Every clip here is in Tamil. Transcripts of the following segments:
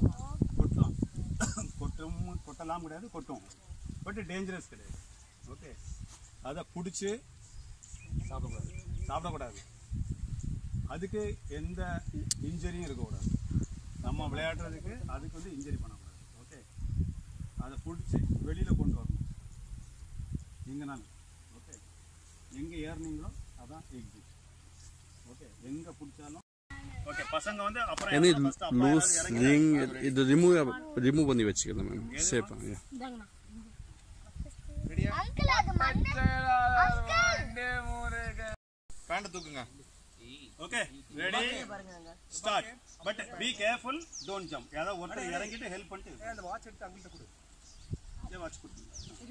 கொட்டலாம் கொட்டும் கொட்டலாம் கிடையாது கொட்டும் பட் டேஞ்சரஸ் கிடையாது ஓகே அதை பிடிச்சி சாப்பிடக்கூடாது சாப்பிடக்கூடாது அதுக்கு எந்த இன்ஜரியும் இருக்கக்கூடாது நம்ம விளையாடுறதுக்கு அதுக்கு வந்து இன்ஜரி பண்ணக்கூடாது ஓகே அதை பிடிச்சி வெளியில் கொண்டு வரணும் எங்கனாலும் ஓகே எங்கே ஏறுனீங்களோ அதான் எக்ஸிட் ஓகே எங்கே பிடிச்சாலும் ஓகே பசங்க வந்து அப்புறம் ஏன்னா இறங்கணும். இது First அப்பா லூஸ் யாராவது இறங்கி ரிங் அப்புறம் இது ரிமூவ் ரிமூவ் பண்ணி வச்சுக்கலாம் மேம் சேஃபாக அங்கிள் அது மண்ணு பேண்ட தூக்குங்க okay ready start but be careful don't jump யாராவது ஒருத்தர் இறங்கிட்டு ஹெல்ப் பண்ணிட்டு அந்த வாட்ச் எடுத்து அங்கிட்ட கொடு இதே வாட்ச் கொடுங்க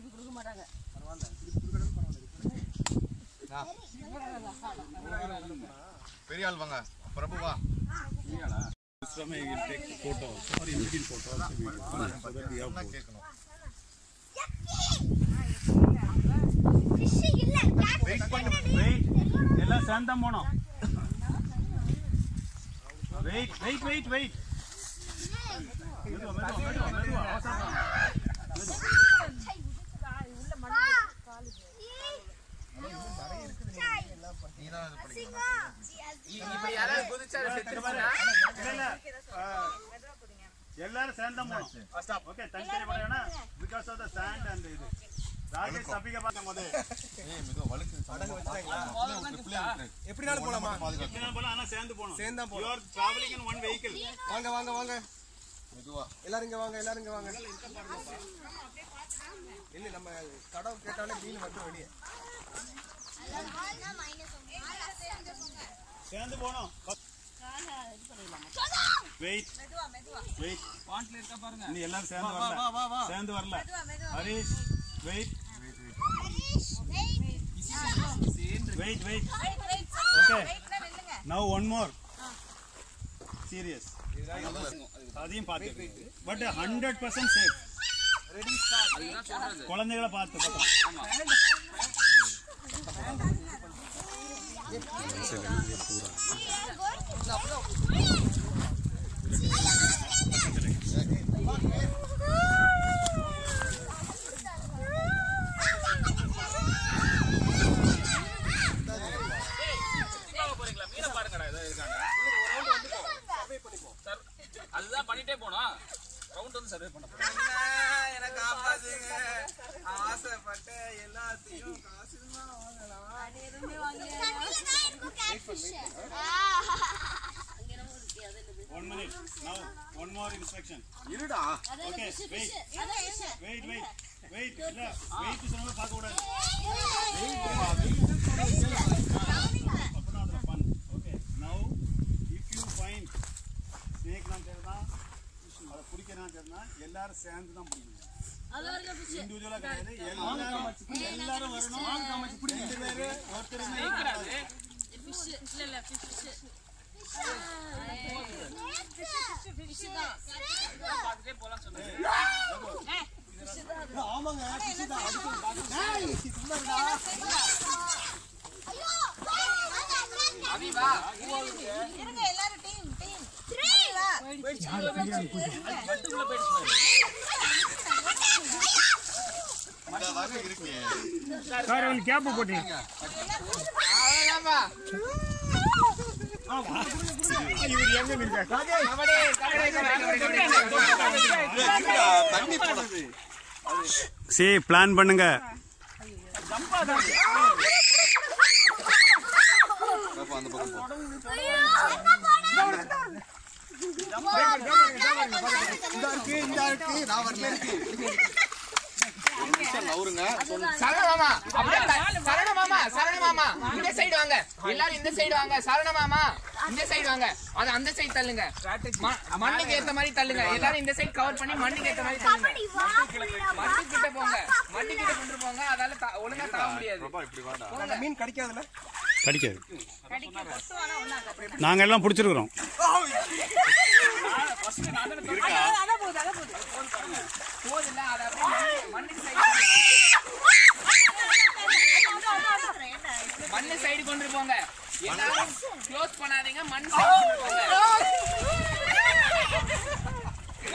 பெரிய ஆள் வாங்க பிரபு வா From I will take photos or immediate photos and video so that we have என்ன both. கேட்கணும் ஃபிஷ் இல்ல கேட் வெயிட் பண்ணு Wait, எல்லாம் சேர்ந்தா போனோம் வெயிட் வெயிட் வெயிட் வெயிட் மெதுவா மெதுவா மெதுவா மெதுவா அவசரம் நீ தான் இது பண்ணி இல்ல இல்ல ஆ, எல்லாரும் சேர்ந்தா போனோம் ஓகே தனித்தனி படம் வேணா because of the sand and இது ராஜேஷ் தப்பிக்க பார்க்கும் போது ஏய் மெதுவா வழுக்கு எப்படினாலும் போலாமா பாதுகாத்து என்ன போல ஆனா சேர்ந்து போகணும் சேர்ந்தா you are travelling in one vehicle வாங்க வாங்க வாங்க மெதுவா எல்லாரும் இங்க வாங்க எல்லாரும் இங்க வாங்க இல்ல நம்ம கடவு கேட்டாலே மீன் மட்டும் வெளியே சேர்ந்து போனோம் வெயிட் வெயிட் நீ எல்லாரும் சேர்ந்து வரல சேர்ந்து வரல Harish wait wait wait okay now one more serious அதையும் பார்த்து பட் ஹண்ட்ரட் பர்சன்ட் சேஃப் குழந்தைகளை பார்த்து பத்திரம். அதுதான் பண்ணிட்டே போனோம் ரவுண்ட் வந்து சர்வே பண்ண போறோம் எனக்கு ஆபாசுங்க ஆசைப்பட்ட எல்லாத்தையும் காசு வாங்கலாம் One minute. Now, one more instruction. இருடா Okay, wait. Wait, wait. Wait. இல்ல, wait சொன்னதை பார்க்க கூடாது. அப்பதான் அதுல fun. Okay. Now, if you find snake தான் சரிதான், அதை பிடிக்கிறான் சரிதான், எல்லாரும் சேர்ந்து தான் பிடிக்கணும். Individual ஆ கிடையாது. எல்லாரும் எல்லாரும் வரணும். ரெண்டு பேரு, ஒருத்தருமே பார்த்துட்டே போலாம் சொன்னேன் ஆமாங்க அபிவா இதாதாங்க இருக்கு தண்ணி போடுறது சி பிளான் பண்ணுங்க பாப்பா அந்த பக்கம் போ இந்த இருக்கு இந்த இருக்கு நான் வரல இருக்கு ஒரு நிமிஷம் நவருங்க சரண மாமா அப்படியே த- சரண மாமா சரண மாமா இந்த சைடு வாங்க எல்லாரும் இந்த சைடு வாங்க சரண மாமா இந்த சைடு வாங்க அது அந்த சைடு தள்ளுங்க ம- மண்ணுக்கு ஏத்த மாதிரி தள்ளுங்க எல்லாரும் இந்த சைடு கவர் பண்ணி மண்ணுக்கு ஏத்த மாதிரி தள்ளுங்க மண்ணு கிட்ட போங்க மண்ணு கிட்ட கொண்டு போங்க அதால தா- ஒழுங்கா தாவ முடியாது பாப்பா இப்படி வாடா அந்த மீன் கிடைக்காதுல்ல கடிக்காது நாங்க எல்லாம் பிடிச்சிருக்கிறோம் போதுல்ல அது அப்படியே மண்ணுக்கு சைடு மண்ணு சைடு கொண்டு போங்க எல்லாரும் க்ளோஸ் பண்ணாதீங்க மண் சைடு கொண்டு போங்க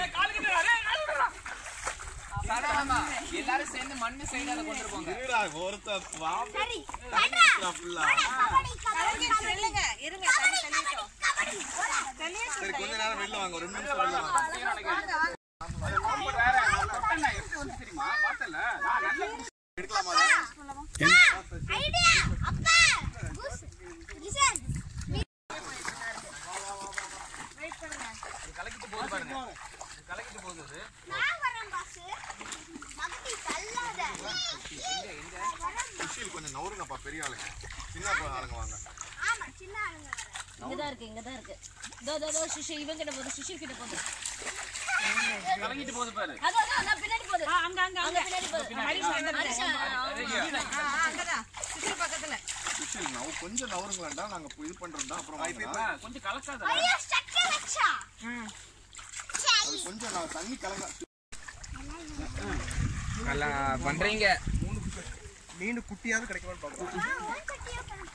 மாமா எல்லாரும் சேர்ந்து மண்ணு சைடு அதை கொண்டு போங்க இருடா, ஒருத்தன் பாம்பு சரி கட்றா full-ஆ. கபடி கபடி கபடி இருங்க தண்ணி தெளிட்டோம் கபடி போடா சரி கொஞ்ச நேரம் வெளில வாங்க ஒரு ரெண்டு நிமிஷம் வெளில வாங்க வேற நான் தொட்டேன்னா எப்படி வந்து தெரியுமா பார்த்தல நான் நல்ல ஐடியா அப்பா புஷ் லிசன் கலக்கிட்டு போகுது பாருங்க கலக்கிட்டு போகுது அது. நான் வரேன் பாஸ் மகதி தள்ளாத சுஷில் கொஞ்சம் நவருங்கப்பா பெரிய ஆளுங்க சின்ன ஆளுங்க வாங்க ஆமா சின்ன ஆளுங்க வரேன் இங்கதான் இருக்கு இங்கதான் இருக்கு இதோ இதோ, இதோ சுஷி இவன் கிட்ட போகுது சுஷி கிட்ட போகுது கலங்கிட்டு போகுது பாரு அதோ அதோ நான் பின்னாடி போகுது அங்க அங்க அங்க பின்னாடி போகுது ஹரிஷா அங்கதான் சுஷி பக்கத்துல சுஷில் நவ கொஞ்சம் நவருங்களாண்டா நாங்க இது பண்றோம்டா அப்புறம் வாங்க ஆ, கொஞ்சம் கலக்காத ஐயோ சட்டை வச்சா அது கொஞ்சம் நான் தண்ணி கலங்க நல்லா பண்றீங்க மீன் குட்டியாவது கிடைக்குமான்னு பார்க்கலாம் ஒரு கட்டியா பண்ணு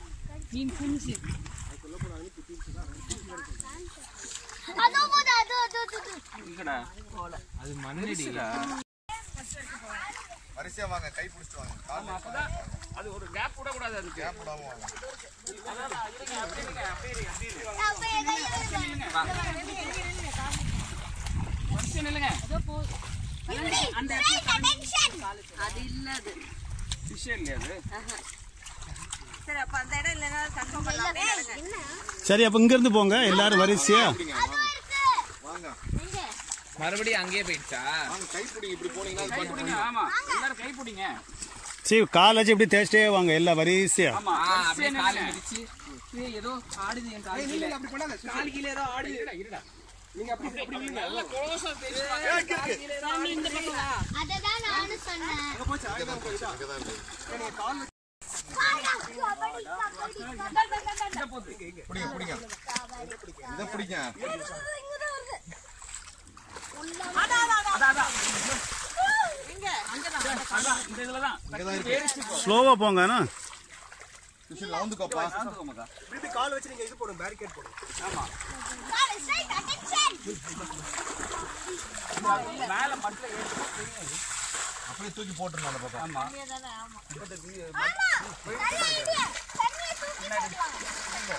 அதோ போது அதோ அதோ அதோ இங்கடா அது மண்ணடி வரிசையா வாங்க கை பிடிச்சிட்டு வாங்க கால் அப்பதான் அது ஒரு கேப் விட கூடாது அதுக்கு கேப் விடாம வாங்க அப்ப கொஞ்சம் நில்லுங்க அந்த அட்டென்ஷன் அது இல்ல அது ஃபிஷ்ஷே இல்லையா அது சரி அப்ப அந்த இடம் இல்லைன்னா கன்ஃபார்ம் பண்ணலாமே என்ன சரி அப்ப இங்க இருந்து போங்க எல்லாரும் வரிசையா பிடிங்க அதோ இருக்கு வாங்க எங்க மறுபடியும் அங்கேயே போயிடுச்சா வாங்க கை பிடிங்க இப்படி போனீங்கன்னா அது கை பிடிங்க ஆமா எல்லாரும் கை பிடிங்க சரி காலேஜ் இப்படி தேய்ச்சிட்டே வாங்க எல்லா வரிசையா ஆமா ஆ, அப்படியே வரிசையா கால் நில்லுங்க. மிதிச்சு ஏய், ஏதோ ஆடுது என் கால் கீழே. அப்படி பண்ணாத கால் கீழே ஏதோ ஆடு இருடா இருடா நீங்க அப்படி அப்படி இல்லைங்க நல்லா close ஆ பேசுவாங்க. அததான் நானும் சொன்னேன் இங்கதான் இருக்கு பாடா, கபடி கபடி கபடி பிடிங்க பிடிங்க இதை பிடிங்க இங்கதான் வருது அதான் இந்த இதுலதான் இங்கதான் இருக்கு ஸ்லோவா போங்கண்ணா சுஷில் நவுந்துக்கோப்பா சாந்துக்கோமாக்கா. இப்படி கால் வச்சு நீங்க இது போடுங்க பேரிகேட் போடுங்க கால் ஸ்ட்ரைட் அட்டென்ஷன் மேல மட்டில் ஏறி அப்படியே தூக்கி போட்டுருங்க அந்த பக்கம் ஆமா ஆமா நல்ல ஐடியா தண்ணியை தூக்கி போடுவாங்க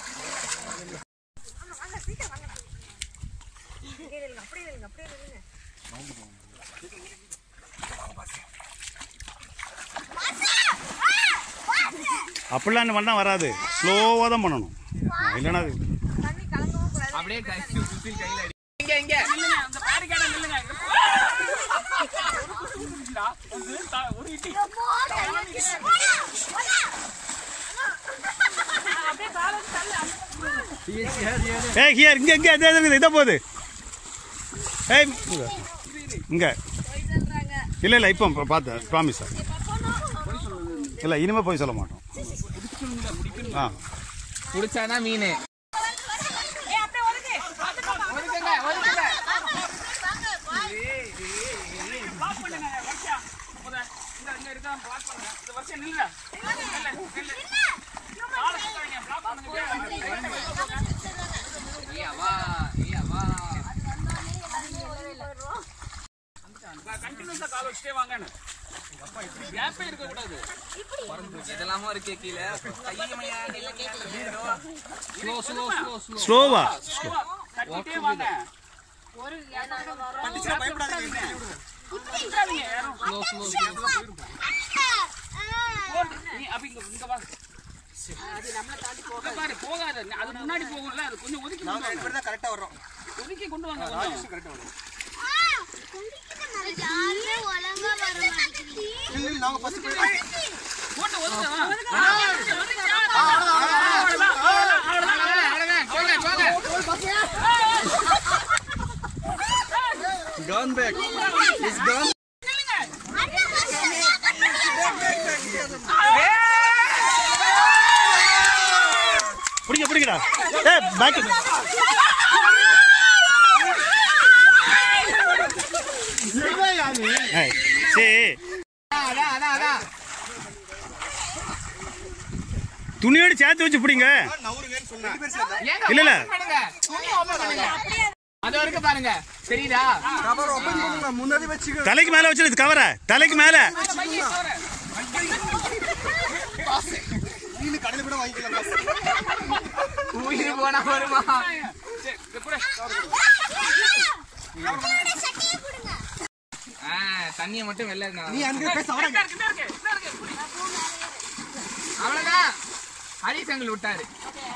மாசா ஆ வாசு அப்படிலாம் பண்ணா வராது ஸ்லோவா தான் பண்ணணும் இல்லைன்னா அது அப்படியே கை சுத்தி கையில அடி இங்க இங்க நில்லுங்க அந்த பேரிகார்டை நில்லுங்க புரிஞ்சுதா? இது த- ஒரு இட்டி ஏய் ஹியர் இங்க இங்க இதே இருக்குது இதை போகுது ஏய் இங்க. இங்க இல்ல இல்ல இப்போ பார்த்தேன் ப்ராமிஸ் இல்ல இனிமே போய் சொல்ல மாட்டோம் ஆ புடிச்சாதான் மீன் ஒதுக்குங்க ஒதுக்குங்க பிளாக் பண்ணுங்க வருஷா முத இந்த இங்க இருக்கா பிளாக் பண்ணுங்க இந்த வருஷம் நில்லுங்க நில்லு, நில்லு. காலை சுத்தாதீங்க, பிளாக் பண்ணுங்க ஏய் அவா ஏய் அவா கண்டினியூஸா கால் வச்சுட்டே வாங்கன்னு கேப்பே இருக்க கூடாது இதெல்லாமோ இருக்கு கீழே கையமையா இல்ல கேட்கல ஸ்லோ ஸ்லோ ஸ்லோ ஸ்லோ ஸ்லோவா ஸ்லோவா தட்டிட்டே வாங்க பட்டுச்சுன்னா பயப்படாதீங்க விட்டுறாதீங்க யாரும் ஸ்லோ ஸ்லோ போட்டு, நீ அப்ப இங்க இங்க வா இங்க பாரு போகாத அது முன்னாடி போகும்ல அது கொஞ்சம் ஒதுக்கி கொண்டு வாங்க இப்படி தான் கரெக்டா வர்றோம் ஒதுக்கி கொண்டு வாங்க கொஞ்சம் கரெக்டா வரும் யாருமே ஒழுங்கா வர மாட்டேங்குது இல்ல இல்ல நாங்க ஃபர்ஸ்ட் போய் போட்டு ஒதுங்க அவ்வளவுதான் அவ்வளவுதான் அவ்வளவுதான் போங்க போங்க gone back it's gone பிடிக்க பிடிக்கடா ஏ பேக் ஏய் சரி அதான் அதான் அதான் துணியோடு சேர்த்து வச்சு பிடிங்க நவருங்கன்னு சொன்னேன் ஏங்க இல்ல, இல்ல. open பண்ணுங்க துணி ஓபன் பண்ணுங்க அது வரைக்கும் பாருங்க தெரியுதா கவர் ஓபன் பண்ணுங்க முன்னாடி வச்சுக்க தலைக்கு மேல வச்சிருது கவர தலைக்கு மேல நீ கடையில கூட வாங்கிக்கலாம் உயிர் போனா வருமா சரி, இதை கூட. சட்டையை கொடுங்க ஆ, தண்ணியை மட்டும் வெளில நீ அங்க பேச இந்த இருக்கு, இந்த இருக்கு, இந்த இருக்கு. புடி. அவ்வளவுதான் ஹரிஸ் அங்கிள் விட்டாரு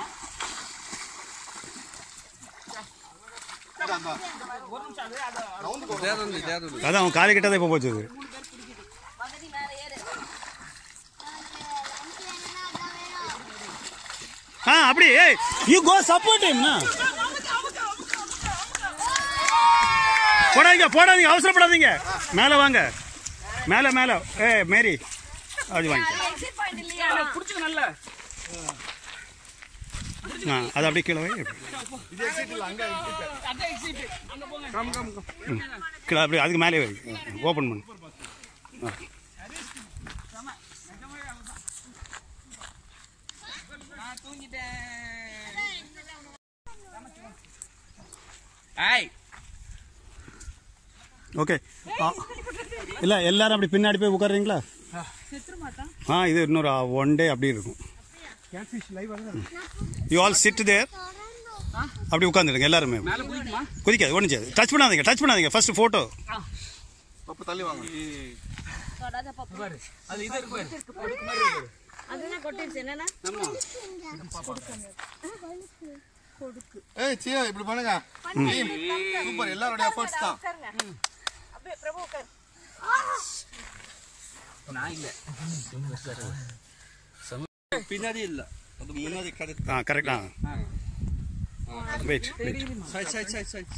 ஒரு நிமிஷம் அது, அது, தேதந்து தேதந்து அதான் அவன் காலி கிட்டதான் இப்ப போச்சு அது. பகுதி மேல ஏறு ஆ அப்படி ஏய் you go support him na போடாதீங்க போடாதீங்க அவசரப்படாதீங்க மேல வாங்க மேல மேல ஏ மேரி அது வாங்க எக்ஸிட் பாயிண்ட் இல்லையா புடிச்சுக்க நல்லா. ஆ அது அப்படியே கீழே வை அதான் exit. அங்க போங்க. கீழே அப்படியே அதுக்கு மேலே வை ஓப்பன் பண்ணு ஆ. நான் தூங்கிட்டேன் ஏய் ஓகே ஆ இல்லை எல்லாரும் அப்படி பின்னாடி போய் உட்காருறீங்களா ஆ இது இன்னொரு ஒன் டே அப்படி இருக்கும் யூ ஆல் சிட் தேர் அப்படி உட்காந்துடுங்க எல்லாருமே மேல குதிக்குமா? குதிக்காது ஒன்றும் செய்யாது டச் பண்ணாதீங்க டச் பண்ணாதீங்க ஃபர்ஸ்ட் ஃபோட்டோ அப்ப தள்ளி வாங்க அது இது இருக்கு பாரு. அதுதான் கொட்டிருச்சு என்னன்னா ஏய் சியா இப்படி பண்ணுங்க சூப்பர் எல்லாரோட எஃபர்ட்ஸ் தான் அப்படியே பிரபு உட்காரு நான் இல்ல பின்னாடி இல்ல அது முன்னாடி கரெக்ட் ஆ கரெக்ட் ஆ wait wait side side side side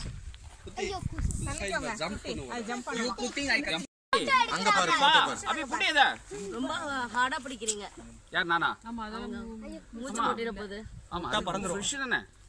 jump பண்ணுவோம் யூ குக்கிங் ஐ கேன் அங்க பாரு போட்டோ பாரு அப்படியே புடி இதை. ரொம்ப ஹார்டா பிடிக்கிறீங்க யார் நானா மூச்சு கொட்டிட போகுது ஆமா அது fish தானே